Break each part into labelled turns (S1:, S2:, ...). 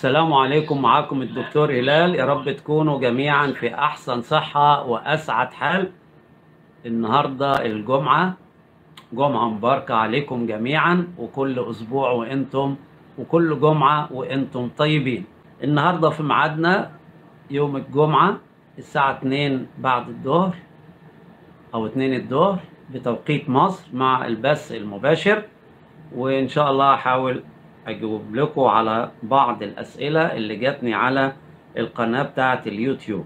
S1: السلام عليكم معاكم الدكتور هلال يا رب تكونوا جميعا في أحسن صحة وأسعد حال النهاردة الجمعة جمعة مباركة عليكم جميعا وكل أسبوع وأنتم وكل جمعة وأنتم طيبين النهاردة في ميعادنا يوم الجمعة الساعة 2 بعد الظهر أو 2 الظهر بتوقيت مصر مع البث المباشر وإن شاء الله هحاول أجاوب لكم على بعض الأسئلة اللي جاتني على القناة بتاعة اليوتيوب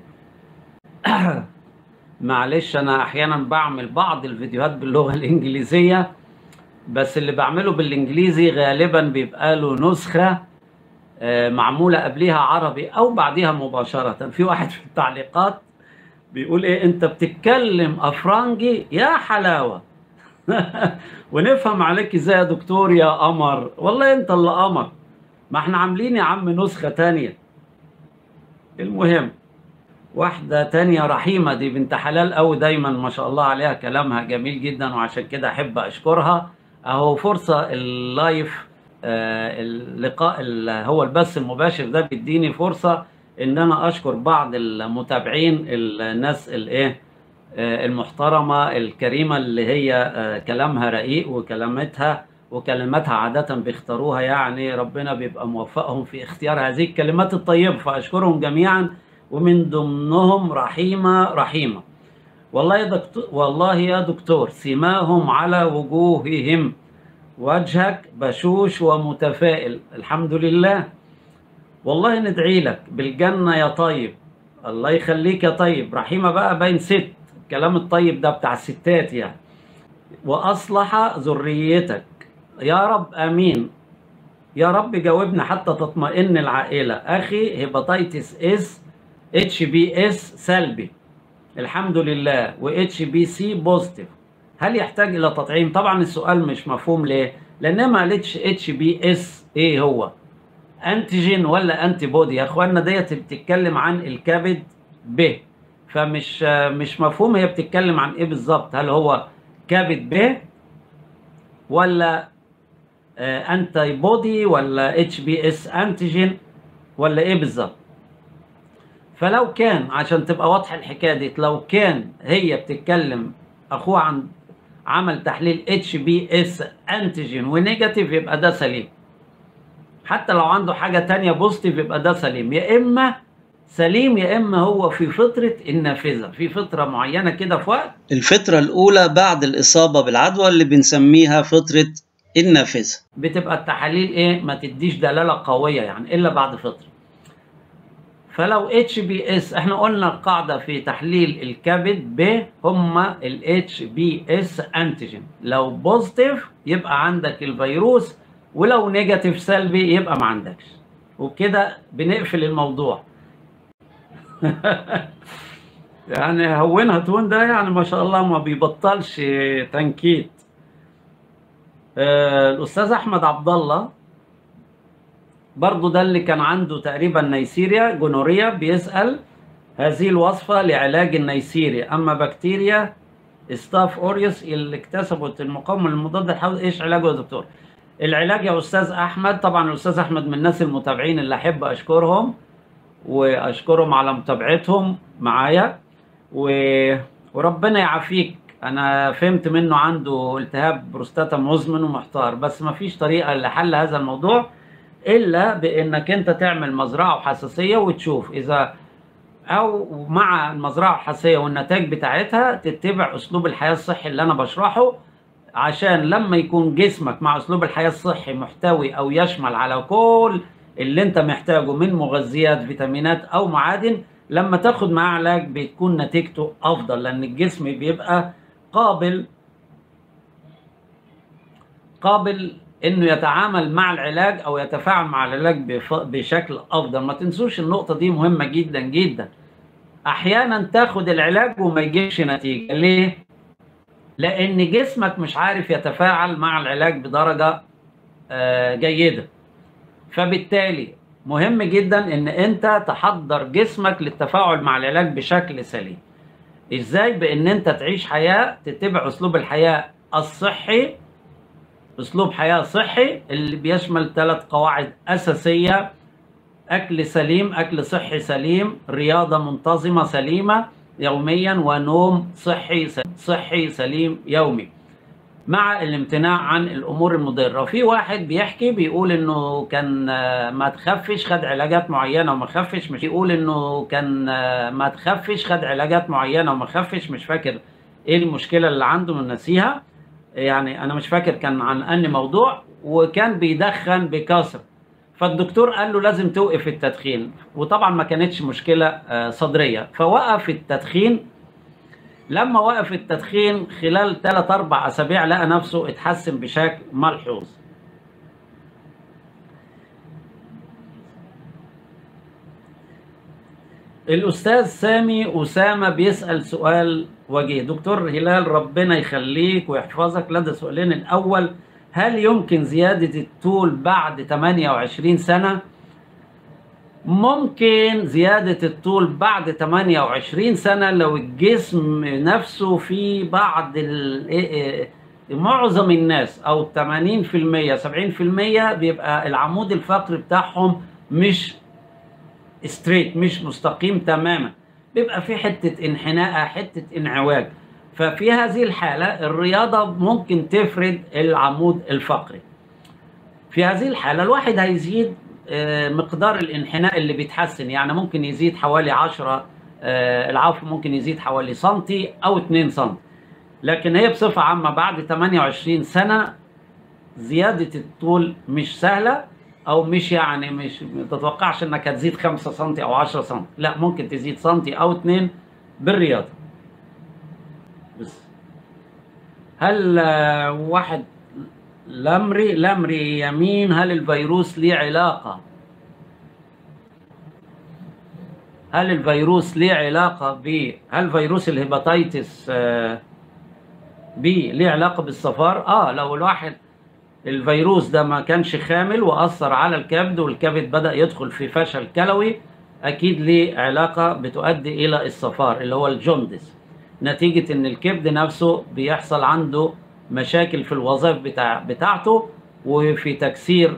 S1: معلش أنا أحيانا بعمل بعض الفيديوهات باللغة الإنجليزية بس اللي بعمله بالإنجليزي غالبا بيبقى له نسخة آه، معمولة قبليها عربي أو بعديها مباشرة في واحد في التعليقات بيقول إيه أنت بتتكلم أفرنجي يا حلاوة ونفهم عليك ازاي يا دكتور يا قمر والله انت اللي قمر ما احنا عاملين يا عم نسخة تانية المهم واحدة تانية رحيمة دي بنت حلال قوي دايما ما شاء الله عليها كلامها جميل جدا وعشان كده احب اشكرها اهو فرصة اللايف آه، اللقاء ال- هو البث المباشر ده بيديني فرصة ان انا اشكر بعض المتابعين الناس الايه آه، المحترمة الكريمة اللي هي آه، كلامها رقيق وكلماتها وكلماتها عادة بيختاروها يعني ربنا بيبقى موفقهم في اختيار هذه الكلمات الطيبة فأشكرهم جميعا ومن ضمنهم رحيمة رحيمة والله يا دكتور والله يا دكتور سماهم على وجوههم وجهك بشوش ومتفائل الحمد لله والله ندعي لك بالجنة يا طيب الله يخليك يا طيب رحيمة بقى باين ست الكلام الطيب ده بتاع الستات يعني وأصلح ذريتك يا رب آمين يا رب جاوبنا حتى تطمئن العائلة أخي هيباتيتس اس اتش بي اس سلبي الحمد لله و اتش بي سي بوزيتيف هل يحتاج إلى تطعيم؟ طبعا السؤال مش مفهوم ليه؟ لأن ما قالتش اتش بي اس إيه هو؟ انتيجين ولا انتي بودي يا اخوانا ديت بتتكلم عن الكبد ب فمش مش مفهوم هي بتتكلم عن ايه بالظبط هل هو كبد ب ولا انتي بودي ولا اتش بي اس انتيجين ولا ايه بالظبط فلو كان عشان تبقى واضحه الحكايه دي لو كان هي بتتكلم اخوها عن عمل تحليل اتش بي اس انتيجين ونيجاتيف يبقى ده سليم حتى لو عنده حاجة تانية بوزيتيف يبقى ده سليم يا إما سليم يا إما هو في فترة النافذة في فترة معينة كده في وقت
S2: الفترة الأولى بعد الإصابة بالعدوى اللي بنسميها فترة النافذة
S1: بتبقى التحاليل إيه ما تديش دلالة قوية يعني إلا بعد فترة فلو اتش بي اس احنا قلنا القاعدة في تحليل الكبد ب هما الاتش بي اس انتيجين لو بوزيتيف يبقى عندك الفيروس ولو نيجاتيف سلبي يبقى ما عندكش وبكده بنقفل الموضوع يعني هونها تون ده يعني ما شاء الله ما بيبطلش تنكيت آه الاستاذ احمد عبد الله برضو ده اللي كان عنده تقريبا نيسيريا جونوريا بيسأل هذه الوصفة لعلاج النيسيريا أما بكتيريا ستاف أوريوس اللي اكتسبت المقاومة المضاد الحيوي إيش علاجه يا دكتور؟ العلاج يا استاذ احمد طبعا الاستاذ احمد من الناس المتابعين اللي احب اشكرهم واشكرهم على متابعتهم معايا و... وربنا يعافيك انا فهمت منه عنده التهاب بروستاتا مزمن ومحتار بس ما فيش طريقه لحل هذا الموضوع الا بانك انت تعمل مزرعه وحساسيه وتشوف اذا او مع المزرعه الحساسيه والنتائج بتاعتها تتبع اسلوب الحياه الصحي اللي انا بشرحه عشان لما يكون جسمك مع اسلوب الحياه الصحي محتوي او يشمل على كل اللي انت محتاجه من مغذيات فيتامينات او معادن لما تاخد معاه علاج بتكون نتيجته افضل لان الجسم بيبقى قابل قابل انه يتعامل مع العلاج او يتفاعل مع العلاج بف- بشكل افضل ما تنسوش النقطه دي مهمه جدا جدا احيانا تاخد العلاج وما يجيبش نتيجه ليه لان جسمك مش عارف يتفاعل مع العلاج بدرجه آه، جيده فبالتالي مهم جدا ان انت تحضر جسمك للتفاعل مع العلاج بشكل سليم ازاي بان انت تعيش حياه تتبع اسلوب الحياه الصحي اسلوب حياه صحي اللي بيشمل ثلاث قواعد اساسيه اكل سليم اكل صحي سليم رياضه منتظمه سليمه يوميا ونوم صحي صحي سليم يومي مع الامتناع عن الامور المضره وفي واحد بيحكي بيقول انه كان ما تخفش خد علاجات معينه وما خفش مش يقول انه كان ما تخفش خد علاجات معينه وما خفش مش فاكر ايه المشكله اللي عنده من نسيها يعني انا مش فاكر كان عن اني موضوع وكان بيدخن بكثره فالدكتور قال له لازم توقف التدخين وطبعا ما كانتش مشكله صدريه فوقف التدخين لما وقف التدخين خلال 3 4 اسابيع لقى نفسه اتحسن بشكل ملحوظ الاستاذ سامي اسامه بيسال سؤال وجيه دكتور هلال ربنا يخليك ويحفظك لدى سؤالين الاول هل يمكن زياده الطول بعد 28 سنه ممكن زيادة الطول بعد 28 سنة لو الجسم نفسه في بعض معظم الناس أو 80% 70% بيبقى العمود الفقري بتاعهم مش ستريت مش مستقيم تماما بيبقى في حتة انحناء حتة انعواج ففي هذه الحالة الرياضة ممكن تفرد العمود الفقري في هذه الحالة الواحد هيزيد مقدار الانحناء اللي بيتحسن يعني ممكن يزيد حوالي 10 العفو ممكن يزيد حوالي سنتي او 2 سم لكن هي بصفة عامة بعد 28 سنة زيادة الطول مش سهلة او مش يعني مش ما تتوقعش انك هتزيد 5 سم او 10 سم لا ممكن تزيد سنتي او 2 بالرياضة بس هل واحد لمري لمري يمين هل الفيروس ليه علاقة هل الفيروس ليه علاقة ب هل فيروس الهيباتيتس بي ليه علاقة بالصفار؟ اه لو الواحد الفيروس ده ما كانش خامل وأثر على الكبد والكبد بدأ يدخل في فشل كلوي أكيد ليه علاقة بتؤدي إلى الصفار اللي هو الجوندس نتيجة إن الكبد نفسه بيحصل عنده مشاكل في الوظائف بتاع بتاعته وفي تكسير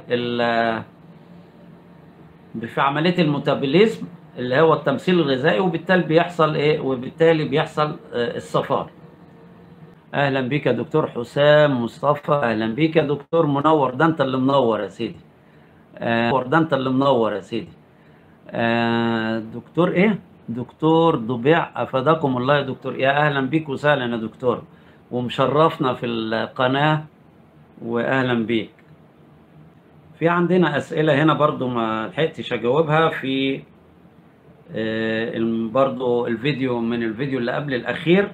S1: في عمليه الميتابوليزم اللي هو التمثيل الغذائي وبالتالي بيحصل ايه وبالتالي بيحصل الصفار اهلا بيك يا دكتور حسام مصطفى اهلا بيك يا دكتور منور ده انت اللي منور يا سيدي آه ده انت اللي منور يا سيدي آه دكتور ايه دكتور ضبيع افادكم الله يا دكتور يا اهلا بيك وسهلا يا دكتور ومشرفنا في القناة وأهلا بيك في عندنا أسئلة هنا برضو ما لحقتش أجاوبها في برضو الفيديو من الفيديو اللي قبل الأخير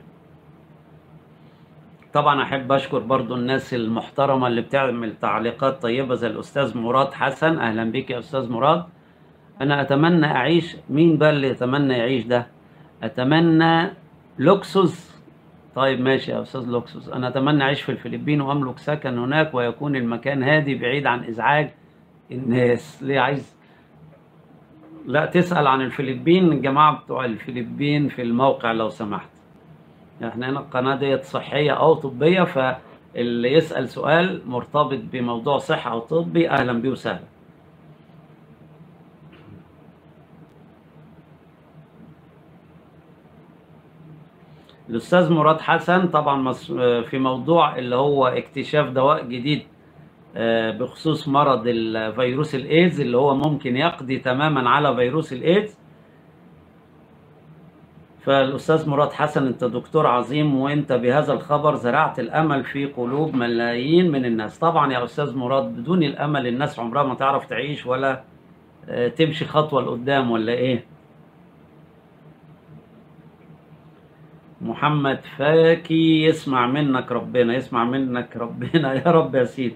S1: طبعا أحب أشكر برضو الناس المحترمة اللي بتعمل تعليقات طيبة زي الأستاذ مراد حسن أهلا بيك يا أستاذ مراد أنا أتمنى أعيش مين بقى اللي يتمنى يعيش ده أتمنى لوكسوس طيب ماشي يا استاذ لوكسوس انا اتمنى اعيش في الفلبين واملك سكن هناك ويكون المكان هادي بعيد عن ازعاج الناس ليه عايز لا تسال عن الفلبين الجماعه بتوع الفلبين في الموقع لو سمحت احنا هنا القناه ديت صحيه او طبيه فاللي يسال سؤال مرتبط بموضوع صحه او طبي اهلا بيه وسهلا الاستاذ مراد حسن طبعا في موضوع اللي هو اكتشاف دواء جديد بخصوص مرض الفيروس الايدز اللي هو ممكن يقضي تماما على فيروس الايدز فالاستاذ مراد حسن انت دكتور عظيم وانت بهذا الخبر زرعت الامل في قلوب ملايين من الناس طبعا يا استاذ مراد بدون الامل الناس عمرها ما تعرف تعيش ولا تمشي خطوه لقدام ولا ايه محمد فاكي يسمع منك ربنا يسمع منك ربنا يا رب يا سيدي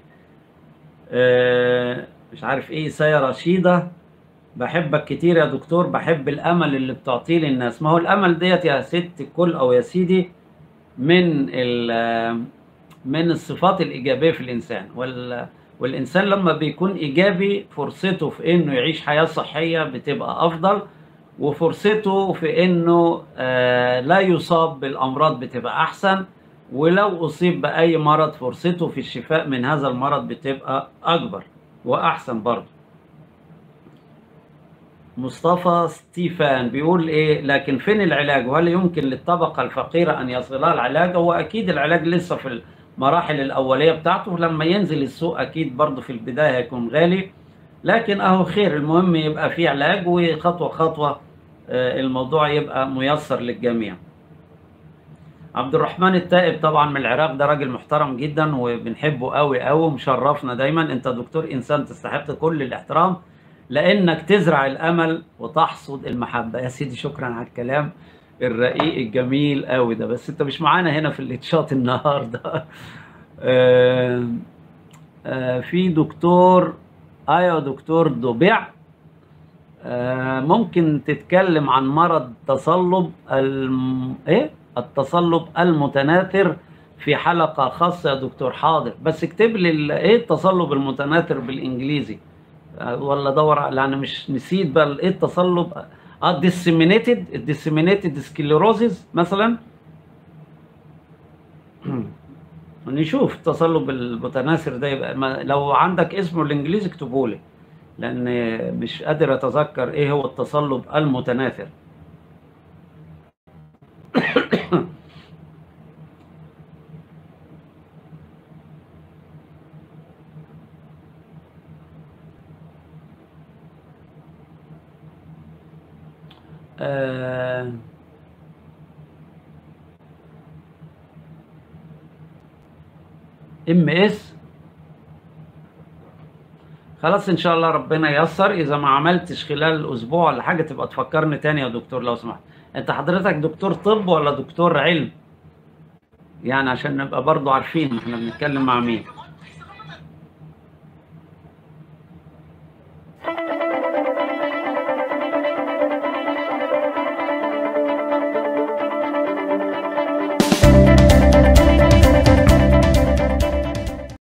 S1: أه مش عارف ايه سايا رشيدة بحبك كتير يا دكتور بحب الامل اللي بتعطيه للناس ما هو الامل ديت يا ست الكل او يا سيدي من من الصفات الايجابيه في الانسان وال والانسان لما بيكون ايجابي فرصته في انه يعيش حياه صحيه بتبقى افضل وفرصته في انه آه لا يصاب بالامراض بتبقى احسن ولو اصيب باي مرض فرصته في الشفاء من هذا المرض بتبقى اكبر واحسن برضه مصطفى ستيفان بيقول ايه لكن فين العلاج وهل يمكن للطبقة الفقيرة ان يصلها العلاج هو اكيد العلاج لسه في المراحل الاولية بتاعته لما ينزل السوق اكيد برضه في البداية هيكون غالي لكن اهو خير المهم يبقى في علاج وخطوة خطوة آه، الموضوع يبقى ميسر للجميع عبد الرحمن التائب طبعا من العراق ده راجل محترم جدا وبنحبه قوي قوي ومشرفنا دايما انت دكتور انسان تستحق كل الاحترام لانك تزرع الامل وتحصد المحبه يا سيدي شكرا على الكلام الرقيق الجميل قوي ده بس انت مش معانا هنا في الاتشات النهارده آه، آه، في دكتور ايوه دكتور ضبيع آه، ممكن تتكلم عن مرض تصلب الم... ايه التصلب المتناثر في حلقة خاصة يا دكتور حاضر بس اكتب لي ال- ايه التصلب المتناثر بالانجليزي آه، ولا دور على انا مش نسيت بقى ايه التصلب اه disseminated disseminated sclerosis مثلا نشوف التصلب المتناثر ده يبقى ما لو عندك اسمه الانجليزي اكتبه لي لان مش قادر اتذكر ايه هو التصلب المتناثر آه ام اس خلاص ان شاء الله ربنا ييسر اذا ما عملتش خلال الاسبوع ولا حاجه تبقى تفكرني تاني يا دكتور لو سمحت انت حضرتك دكتور طب ولا دكتور علم يعني عشان نبقى برضو عارفين احنا بنتكلم مع مين